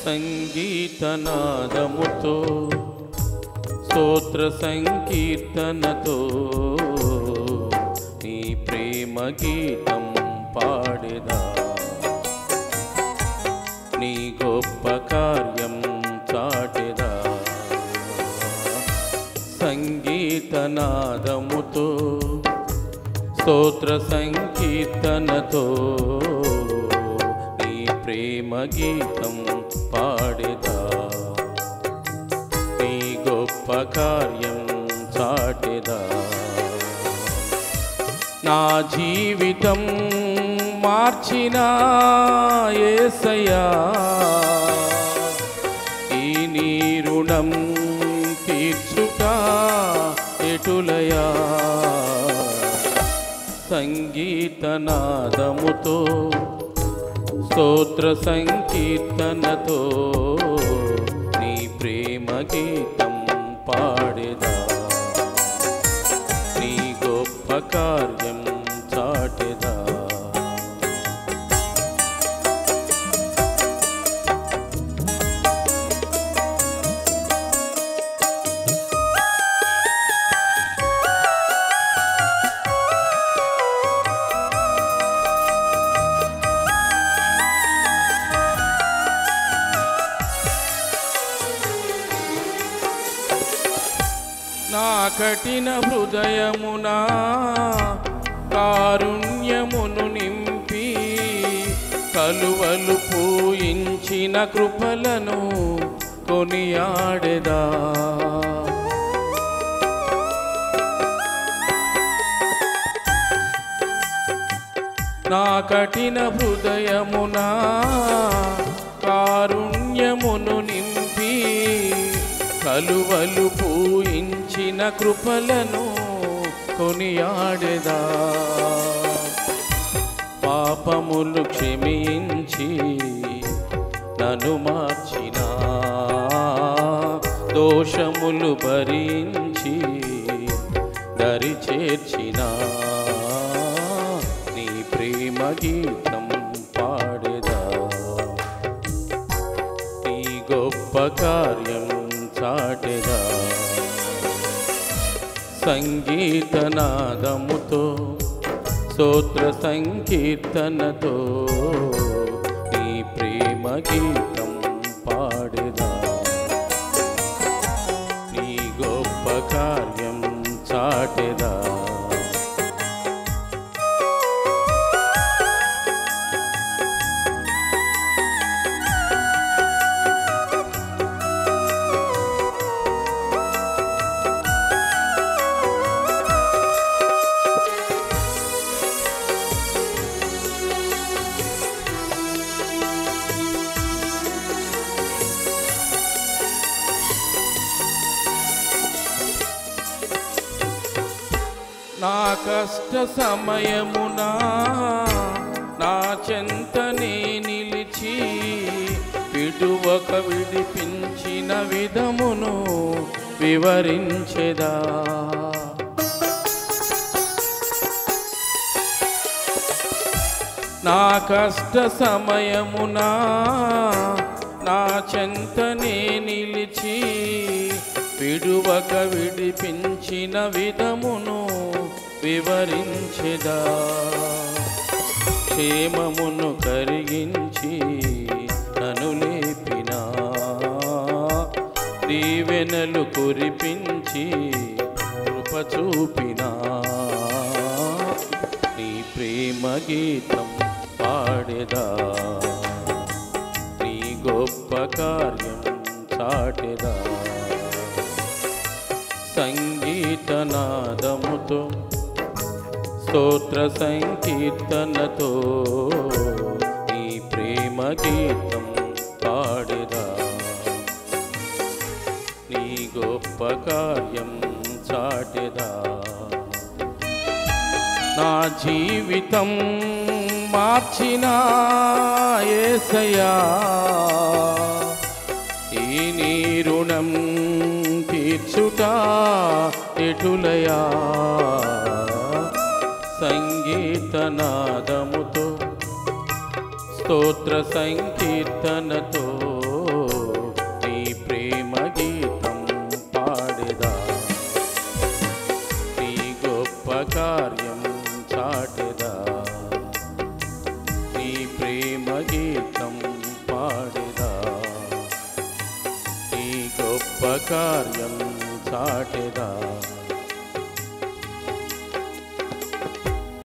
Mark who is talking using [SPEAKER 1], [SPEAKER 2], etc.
[SPEAKER 1] సంగీతనాదముతో స్తోత్ర సంకీర్తనతో నీ ప్రేమ గీతం పాడేదా నీ గొప్ప కార్యం చాటెదా సంగీతనాదముతో స్తోత్ర సంకీర్తనతో నీ ప్రేమ గీతం పాడేదా నీ గొప్ప కార్యం చాటెదా నా జీవితం మార్చిన ఏసయ్యా ఈ నీ రుణం తీర్చుట ఎటులయా సంగీతనాదముతో స్తోత్ర సంకీర్తనతో నీ ప్రేమ గీతం పాడేదా నీ గొప్ప కార్యం చాటెదా నా కఠిన హృదయమునా కారుణ్యమును నింపి కలువలు పూయించిన కృపలను కొనియాడెదా నా కఠిన హృదయమునా కారుణ్యమును నింపి కలువలు పూయించిన కృపలను కొనియాడెదా పాపములు క్షమించి నన్ను మార్చిన దోషములు భరించి దరి చేర్చిన నీ ప్రేమ గీతం పాడేదా నీ గొప్ప కార్యం చాటెదా సంగీతనాదముతో స్తోత్ర సంకీర్తనతో నీ ప్రేమ గీతం పాడేదా నీ గొప్ప కార్యం చాటెదా నా కష్ట సమయమునా నా చెంతనే నిలిచి విడువక విడిపించిన విధమును వివరించెదా నా కష్ట సమయమునా నా చెంతనే నిలిచి విడువక విడిపించిన విధమును వివరించెదా క్షేమమును కరిగించి నన్ను లేపినా దీవెనలు కురిపించి కృప చూపినా నీ ప్రేమ గీతం పాడేదా నీ గొప్ప కార్యం చాటెదా సంగీతనాదముతో స్తోత్ర సంకీర్తనతో నీ ప్రేమ గీతం పాడేదా నీ గొప్ప కార్యం చాటెదా నా జీవితం మార్చిన ఏసయ్యా ఈ నీ రుణం తీర్చుట ఎటులయా సంగీతనాదముతో స్తోత్ర సంకీర్తనతో కార్యం చాటెదా